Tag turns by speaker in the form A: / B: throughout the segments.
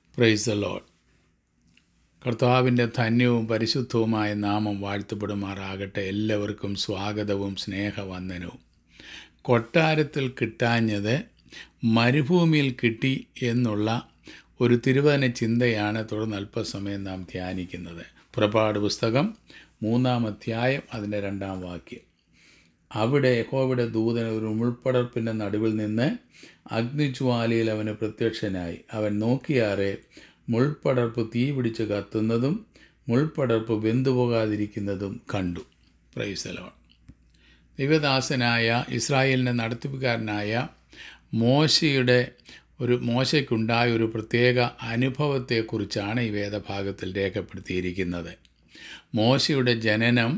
A: praise the load കർത്താവിൻ്റെ ധന്യവും പരിശുദ്ധവുമായ നാമം വാഴ്ത്തപ്പെടുമാറാകട്ടെ എല്ലാവർക്കും സ്വാഗതവും സ്നേഹവന്ദനവും കൊട്ടാരത്തിൽ കിട്ടാഞ്ഞത് മരുഭൂമിയിൽ കിട്ടി എന്നുള്ള ഒരു തിരുവചന ചിന്തയാണ് തുടർന്ന് അല്പസമയം നാം ധ്യാനിക്കുന്നത് പുറപ്പാട് പുസ്തകം മൂന്നാം അധ്യായം അതിൻ്റെ രണ്ടാം വാക്യം അവിടെ യഹോവയുടെ ദൂതൻ ഒരു മുൾപ്പടർപ്പിൻ്റെ നടുവിൽ നിന്ന് അഗ്നിജ്വാലയിൽ അവന് പ്രത്യക്ഷനായി അവൻ നോക്കിയാറെ മുൾപ്പടർപ്പ് തീ പിടിച്ച് കത്തുന്നതും മുൾപ്പടർപ്പ് വെന്തുപോകാതിരിക്കുന്നതും കണ്ടു പ്രൈസലോൺ ദൈവദാസനായ ഇസ്രായേലിൻ്റെ നടത്തിപ്പുകാരനായ മോശയുടെ ഒരു മോശയ്ക്കുണ്ടായ ഒരു പ്രത്യേക അനുഭവത്തെക്കുറിച്ചാണ് ഈ വേദഭാഗത്തിൽ രേഖപ്പെടുത്തിയിരിക്കുന്നത് മോശയുടെ ജനനം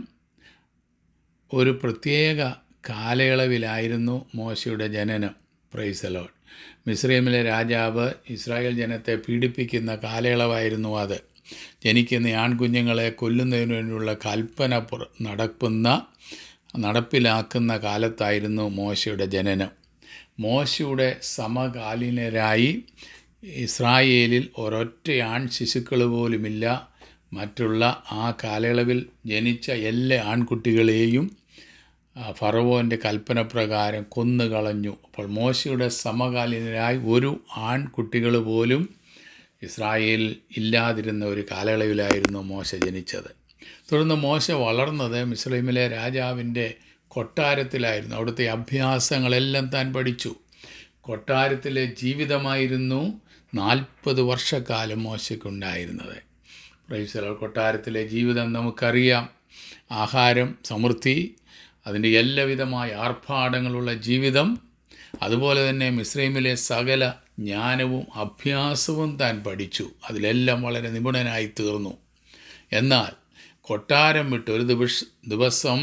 A: ഒരു പ്രത്യേക കാലയളവിലായിരുന്നു മോശയുടെ ജനനം പ്രൈസലോൺ മിസ്രൈമിലെ രാജാവ് ഇസ്രായേൽ ജനത്തെ പീഡിപ്പിക്കുന്ന കാലയളവായിരുന്നു അത് ജനിക്കുന്ന ആൺകുഞ്ഞുങ്ങളെ കൊല്ലുന്നതിന് വേണ്ടിയുള്ള കൽപ്പന പുറ നടക്കുന്ന നടപ്പിലാക്കുന്ന കാലത്തായിരുന്നു മോശയുടെ ജനനം മോശയുടെ സമകാലീനരായി ഇസ്രായേലിൽ ഒരൊറ്റ ആൺ ശിശുക്കൾ പോലുമില്ല മറ്റുള്ള ആ കാലയളവിൽ ജനിച്ച എല്ലാ ആൺകുട്ടികളെയും ഫറവോൻ്റെ കൽപ്പനപ്രകാരം കൊന്നുകളഞ്ഞു അപ്പോൾ മോശയുടെ സമകാലീനരായി ഒരു ആൺകുട്ടികൾ പോലും ഇസ്രായേലിൽ ഇല്ലാതിരുന്ന ഒരു കാലയളവിലായിരുന്നു മോശ ജനിച്ചത് തുടർന്ന് മോശ വളർന്നത് മിസ്ലൈമിലെ രാജാവിൻ്റെ കൊട്ടാരത്തിലായിരുന്നു അവിടുത്തെ അഭ്യാസങ്ങളെല്ലാം താൻ പഠിച്ചു കൊട്ടാരത്തിലെ ജീവിതമായിരുന്നു നാൽപ്പത് വർഷക്കാലം മോശയ്ക്കുണ്ടായിരുന്നത് പ്രൈസല കൊട്ടാരത്തിലെ ജീവിതം നമുക്കറിയാം ആഹാരം സമൃദ്ധി അതിൻ്റെ എല്ലാവിധമായ ആർഭാടങ്ങളുള്ള ജീവിതം അതുപോലെ തന്നെ മിസ്രൈമിലെ സകല ജ്ഞാനവും അഭ്യാസവും താൻ പഠിച്ചു അതിലെല്ലാം വളരെ നിപുണനായി തീർന്നു എന്നാൽ കൊട്ടാരം വിട്ട് ഒരു ദിവസ ദിവസം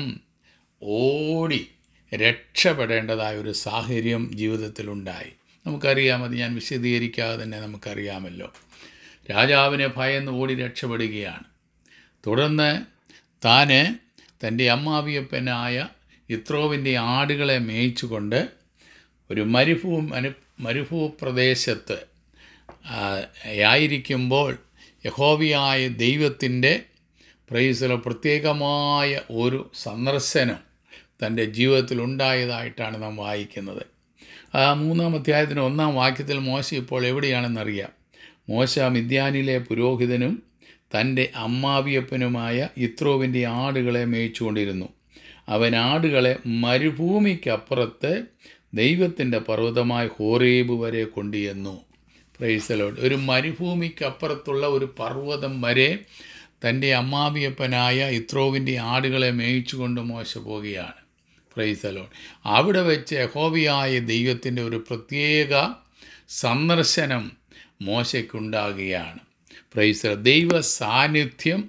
A: ഓടി രക്ഷപ്പെടേണ്ടതായ ഒരു സാഹചര്യം ജീവിതത്തിലുണ്ടായി നമുക്കറിയാം അത് ഞാൻ വിശദീകരിക്കാതെ തന്നെ നമുക്കറിയാമല്ലോ രാജാവിനെ ഭയന്ന് ഓടി രക്ഷപ്പെടുകയാണ് തുടർന്ന് താന് തൻ്റെ അമ്മാവിയപ്പനായ ഇത്രോവിൻ്റെ ആടുകളെ മേയിച്ചുകൊണ്ട് ഒരു മരുഭൂ മനു മരുഭൂ പ്രദേശത്ത് ആയിരിക്കുമ്പോൾ യഹോവിയായ ദൈവത്തിൻ്റെ പ്രൈസിലെ പ്രത്യേകമായ ഒരു സന്ദർശനം തൻ്റെ ജീവിതത്തിൽ ഉണ്ടായതായിട്ടാണ് നാം വായിക്കുന്നത് ആ മൂന്നാം അധ്യായത്തിന് ഒന്നാം വാക്യത്തിൽ മോശ ഇപ്പോൾ എവിടെയാണെന്നറിയാം മോശ മിദ്യാനിലെ പുരോഹിതനും തൻ്റെ അമ്മാവിയപ്പനുമായ ഇത്രോവിൻ്റെ ആടുകളെ മേയിച്ചുകൊണ്ടിരുന്നു അവൻ ആടുകളെ മരുഭൂമിക്കപ്പുറത്ത് ദൈവത്തിൻ്റെ പർവ്വതമായ ഹോറേബ് വരെ കൊണ്ടുചെന്നു പ്രൈസലോട് ഒരു മരുഭൂമിക്കപ്പുറത്തുള്ള ഒരു പർവ്വതം വരെ തൻ്റെ അമ്മാവിയപ്പനായ ഇത്രോവിൻ്റെ ആടുകളെ മേയിച്ചുകൊണ്ട് മോശ പോവുകയാണ് പ്രൈസലോൺ അവിടെ വെച്ച് യഹോവിയായ ദൈവത്തിൻ്റെ ഒരു പ്രത്യേക സന്ദർശനം മോശയ്ക്കുണ്ടാകുകയാണ് പ്രൈസ ദൈവ സാന്നിധ്യം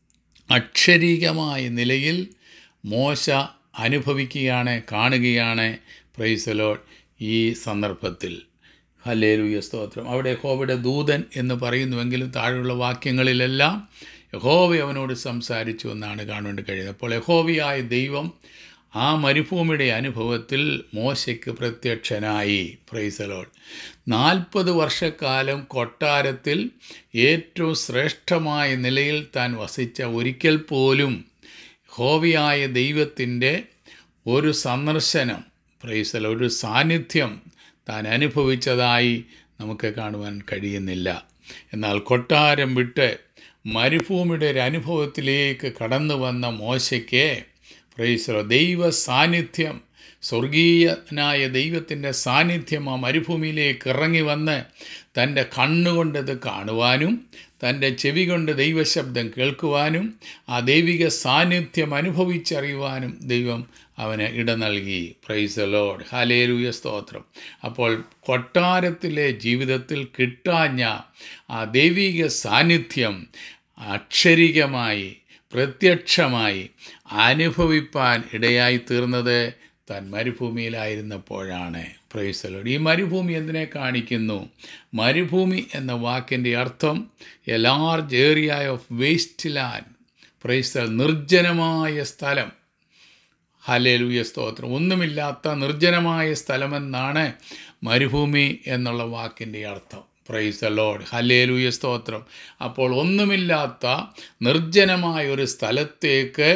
A: അക്ഷരീകമായ നിലയിൽ മോശ അനുഭവിക്കുകയാണ് കാണുകയാണ് പ്രൈസലോൾ ഈ സന്ദർഭത്തിൽ ഹല്ലേലൂയ സ്തോത്രം അവിടെ യഹോവയുടെ ദൂതൻ എന്ന് പറയുന്നുവെങ്കിലും താഴെയുള്ള വാക്യങ്ങളിലെല്ലാം യഹോവ അവനോട് സംസാരിച്ചു എന്നാണ് കാണേണ്ടി കഴിയുന്നത് അപ്പോൾ യഹോവയായ ദൈവം ആ മരുഭൂമിയുടെ അനുഭവത്തിൽ മോശയ്ക്ക് പ്രത്യക്ഷനായി പ്രൈസലോൾ നാൽപ്പത് വർഷക്കാലം കൊട്ടാരത്തിൽ ഏറ്റവും ശ്രേഷ്ഠമായ നിലയിൽ താൻ വസിച്ച ഒരിക്കൽ പോലും ഹോവിയായ ദൈവത്തിൻ്റെ ഒരു സന്ദർശനം പ്രൈസൽ ഒരു സാന്നിധ്യം താൻ അനുഭവിച്ചതായി നമുക്ക് കാണുവാൻ കഴിയുന്നില്ല എന്നാൽ കൊട്ടാരം വിട്ട് മരുഭൂമിയുടെ ഒരു അനുഭവത്തിലേക്ക് കടന്നു വന്ന മോശയ്ക്ക് പ്രൈസലോ ദൈവ സാന്നിധ്യം സ്വർഗീയനായ ദൈവത്തിൻ്റെ സാന്നിധ്യം ആ മരുഭൂമിയിലേക്ക് ഇറങ്ങി വന്ന് തൻ്റെ കണ്ണുകൊണ്ടത് കാണുവാനും തൻ്റെ ചെവി കൊണ്ട് ദൈവശബ്ദം കേൾക്കുവാനും ആ ദൈവിക സാന്നിധ്യം അനുഭവിച്ചറിയുവാനും ദൈവം അവന് ഇട നൽകി പ്രൈസ് ലോഡ് ഹലേലൂയ സ്തോത്രം അപ്പോൾ കൊട്ടാരത്തിലെ ജീവിതത്തിൽ കിട്ടാഞ്ഞ ആ ദൈവിക സാന്നിധ്യം അക്ഷരികമായി പ്രത്യക്ഷമായി അനുഭവിപ്പാൻ ഇടയായി തീർന്നത് താൻ മരുഭൂമിയിലായിരുന്നപ്പോഴാണ് പ്രൈസലോട് ഈ മരുഭൂമി എന്തിനെ കാണിക്കുന്നു മരുഭൂമി എന്ന വാക്കിൻ്റെ അർത്ഥം a large area of waste land പ്രൈസൽ നിർജ്ജനമായ സ്ഥലം ഹലേലൂയ സ്തോത്രം ഒന്നുമില്ലാത്ത നിർജ്ജനമായ സ്ഥലമെന്നാണ് മരുഭൂമി എന്നുള്ള വാക്കിൻ്റെ അർത്ഥം പ്രൈസ് ലോഡ് ഹല്ലേലൂയ സ്തോത്രം അപ്പോൾ ഒന്നുമില്ലാത്ത നിർജ്ജനമായ ഒരു സ്ഥലത്തേക്ക്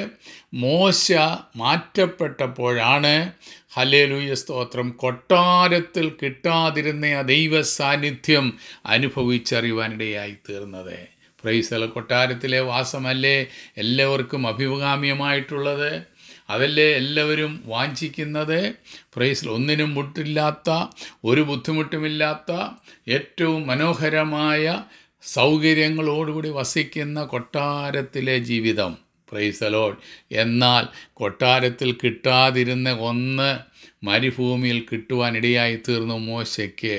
A: മോശ മാറ്റപ്പെട്ടപ്പോഴാണ് ഹല്ലേലൂയ സ്തോത്രം കൊട്ടാരത്തിൽ കിട്ടാതിരുന്ന ആ ദൈവ സാന്നിധ്യം അനുഭവിച്ചറിയുവാനിടയായി തീർന്നത് പ്രൈസല കൊട്ടാരത്തിലെ വാസമല്ലേ എല്ലാവർക്കും അഭിമുഖാമ്യമായിട്ടുള്ളത് അതല്ലേ എല്ലാവരും വാഞ്ചിക്കുന്നത് പ്രൈസിൽ ഒന്നിനും മുട്ടില്ലാത്ത ഒരു ബുദ്ധിമുട്ടുമില്ലാത്ത ഏറ്റവും മനോഹരമായ സൗകര്യങ്ങളോടുകൂടി വസിക്കുന്ന കൊട്ടാരത്തിലെ ജീവിതം പ്രൈസലോഡ് എന്നാൽ കൊട്ടാരത്തിൽ കിട്ടാതിരുന്ന ഒന്ന് മരുഭൂമിയിൽ കിട്ടുവാനിടയായി തീർന്നു മോശയ്ക്ക്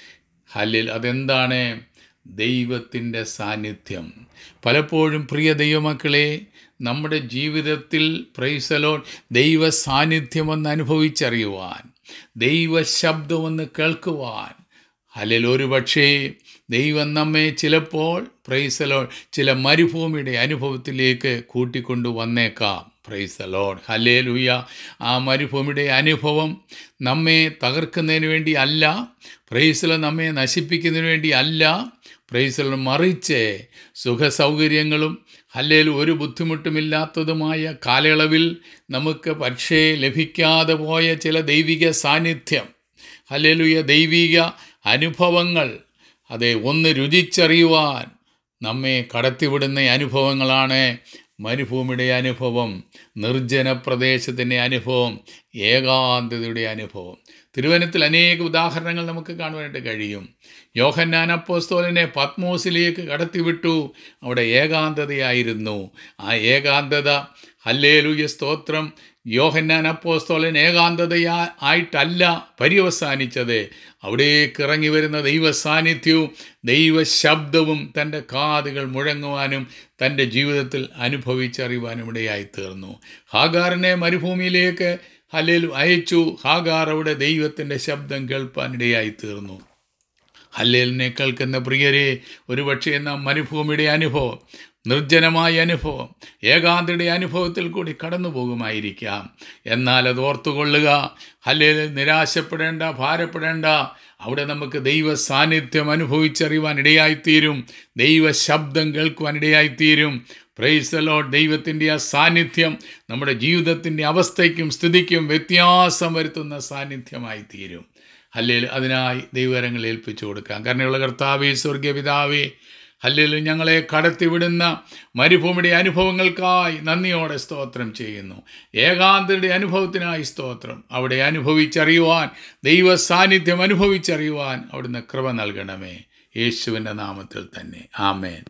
A: ഹല്ലിൽ അതെന്താണ് ദൈവത്തിൻ്റെ സാന്നിധ്യം പലപ്പോഴും പ്രിയ ദൈവമക്കളെ നമ്മുടെ ജീവിതത്തിൽ പ്രൈസലോൺ ദൈവ സാന്നിധ്യമെന്ന് അനുഭവിച്ചറിയുവാൻ ദൈവ ശബ്ദമെന്ന് കേൾക്കുവാൻ അല്ലെങ്കിൽ ഒരു പക്ഷേ ദൈവം നമ്മെ ചിലപ്പോൾ പ്രൈസലോൺ ചില മരുഭൂമിയുടെ അനുഭവത്തിലേക്ക് കൂട്ടിക്കൊണ്ടു വന്നേക്കാം പ്രൈസലോൺ ഹലേ ലുയ ആ മരുഭൂമിയുടെ അനുഭവം നമ്മെ തകർക്കുന്നതിന് വേണ്ടി അല്ല പ്രൈസല നമ്മെ നശിപ്പിക്കുന്നതിന് വേണ്ടി അല്ല പ്രൈസല മറിച്ച് സുഖസൗകര്യങ്ങളും അല്ലെങ്കിൽ ഒരു ബുദ്ധിമുട്ടുമില്ലാത്തതുമായ കാലയളവിൽ നമുക്ക് പക്ഷേ ലഭിക്കാതെ പോയ ചില ദൈവിക സാന്നിധ്യം ഹല്ലേലൂയ ദൈവിക അനുഭവങ്ങൾ അതെ ഒന്ന് രുചിച്ചറിയുവാൻ നമ്മെ കടത്തിവിടുന്ന അനുഭവങ്ങളാണ് മരുഭൂമിയുടെ അനുഭവം നിർജ്ജന പ്രദേശത്തിൻ്റെ അനുഭവം ഏകാന്തതയുടെ അനുഭവം തിരുവനത്തിൽ അനേക ഉദാഹരണങ്ങൾ നമുക്ക് കാണുവാനായിട്ട് കഴിയും യോഹന്നാൻ അപ്പോസ്തോലിനെ പത്മോസിലേക്ക് കടത്തിവിട്ടു അവിടെ ഏകാന്തതയായിരുന്നു ആ ഏകാന്തത ഹല്ലേലൂയ സ്തോത്രം യോഹന്നാൻ അപ്പോസ്തോലൻ ഏകാന്തതയാ ആയിട്ടല്ല പര്യവസാനിച്ചത് അവിടേക്ക് ഇറങ്ങി വരുന്ന ദൈവ സാന്നിധ്യവും ദൈവ ശബ്ദവും തൻ്റെ കാതുകൾ മുഴങ്ങുവാനും തൻ്റെ ജീവിതത്തിൽ അനുഭവിച്ചറിയുവാനും ഇടയായി തീർന്നു ഹാഗാറിനെ മരുഭൂമിയിലേക്ക് ഹല്ലേൽ അയച്ചു ഹാഗാർ അവിടെ ദൈവത്തിൻ്റെ ശബ്ദം കേൾപ്പാനിടയായി തീർന്നു ഹല്ലേലിനെ കേൾക്കുന്ന പ്രിയരെ ഒരുപക്ഷെ നാം മരുഭൂമിയുടെ അനുഭവം നിർജ്ജനമായ അനുഭവം ഏകാന്തയുടെ അനുഭവത്തിൽ കൂടി കടന്നു പോകുമായിരിക്കാം എന്നാൽ അത് ഓർത്തുകൊള്ളുക ഹല്ലേൽ നിരാശപ്പെടേണ്ട ഭാരപ്പെടേണ്ട അവിടെ നമുക്ക് ദൈവ സാന്നിധ്യം അനുഭവിച്ചറിയുവാൻ ഇടയായിത്തീരും ദൈവ ശബ്ദം കേൾക്കുവാൻ ഇടയായിത്തീരും പ്രൈസലോ ദൈവത്തിൻ്റെ ആ സാന്നിധ്യം നമ്മുടെ ജീവിതത്തിൻ്റെ അവസ്ഥയ്ക്കും സ്ഥിതിക്കും വ്യത്യാസം വരുത്തുന്ന സാന്നിധ്യമായി തീരും അല്ലെങ്കിൽ അതിനായി ദൈവകരങ്ങൾ ഏൽപ്പിച്ചു കൊടുക്കാം കാരണമുള്ള കർത്താവേ സ്വർഗീയ പിതാവേ അല്ലെങ്കിൽ ഞങ്ങളെ കടത്തിവിടുന്ന മരുഭൂമിയുടെ അനുഭവങ്ങൾക്കായി നന്ദിയോടെ സ്തോത്രം ചെയ്യുന്നു ഏകാന്തയുടെ അനുഭവത്തിനായി സ്തോത്രം അവിടെ അനുഭവിച്ചറിയുവാൻ ദൈവ സാന്നിധ്യം അനുഭവിച്ചറിയുവാൻ അവിടുന്ന് കൃപ നൽകണമേ യേശുവിൻ്റെ നാമത്തിൽ തന്നെ ആമേൻ